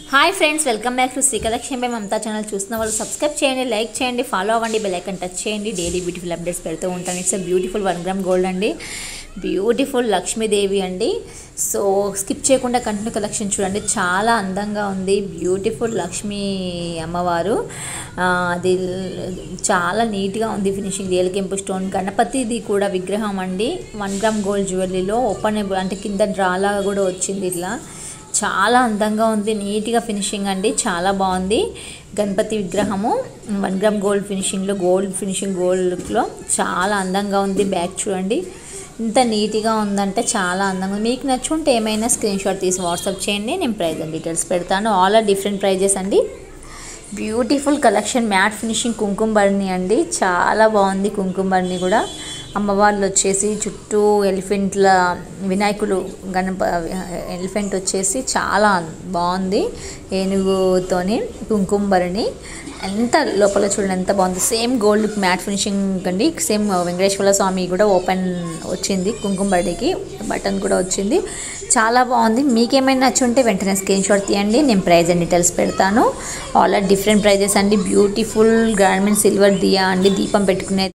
hi friends welcome back to Srikalakshmi by Mamata channel చూస్తున్న వాళ్ళు subscribe చేయండి లైక్ చేయండి ఫాలో అవ్వండి బెల్ ఐకన్ టచ్ చేయండి డైలీ బ్యూటిఫుల్ అప్డేట్స్ పెడుతూ ఉంటాను it's beautiful one gram gold అండి బ్యూటిఫుల్ లక్ష్మీదేవి అండి సో స్కిప్ చేయకుండా కంటిన్యూ కలెక్షన్ చూడండి చాలా అందంగా ఉంది బ్యూటిఫుల్ లక్ష్మీ అమ్మవారు ఆ, అది చాలా నీట్గా ఉంది ఫినిషింగ్ రియల్ కెంపు స్టోన్ గణపతిది కూడా విగ్రహం అండి వన్ గ్రామ్ గోల్డ్ జ్యువెలరీలో ఓపెన్ అంటే కింద డ్రాలాగా కూడా వచ్చింది ఇట్లా చాలా అందంగా ఉంది నీట్గా ఫినిషింగ్ అండి చాలా బాగుంది గణపతి విగ్రహము వన్ గ్రామ్ గోల్డ్ ఫినిషింగ్లో గోల్డ్ ఫినిషింగ్ గోల్డ్లో చాలా అందంగా ఉంది బ్యాక్ చూడండి ఇంత నీట్గా ఉందంటే చాలా అందంగా ఉంది మీకు నచ్చుంటే ఏమైనా స్క్రీన్ షాట్ తీసి వాట్సాప్ చేయండి నేను ప్రైస్ అండ్ డీటెయిల్స్ పెడతాను ఆల్ ఆర్ డిఫరెంట్ ప్రైజెస్ అండి బ్యూటిఫుల్ కలెక్షన్ మ్యాట్ ఫినిషింగ్ కుంకుమ బర్ణి అండి చాలా బాగుంది కుంకుమ బర్ణి కూడా అమ్మవార్లు వచ్చేసి చుట్టూ ఎలిఫెంట్ల వినాయకులు గణప ఎలిఫెంట్ వచ్చేసి చాలా బాగుంది ఏనుగుతోని కుంకుమ భరణి ఎంత లోపల చూడండి ఎంత బాగుంది సేమ్ గోల్డ్ మ్యాట్ ఫినిషింగ్ అండి సేమ్ వెంకటేశ్వర స్వామి కూడా ఓపెన్ వచ్చింది కుంకుమ బర్డీకి బటన్ కూడా వచ్చింది చాలా బాగుంది మీకేమైనా నచ్చుంటే వెంటనే స్క్రీన్ షాట్ తీయండి నేను ప్రైస్ అండ్ డీటెయిల్స్ పెడతాను ఆల్ ఆర్ డిఫరెంట్ ప్రైజెస్ అండి బ్యూటిఫుల్ గార్మెంట్ సిల్వర్ దియా అండి దీపం పెట్టుకునే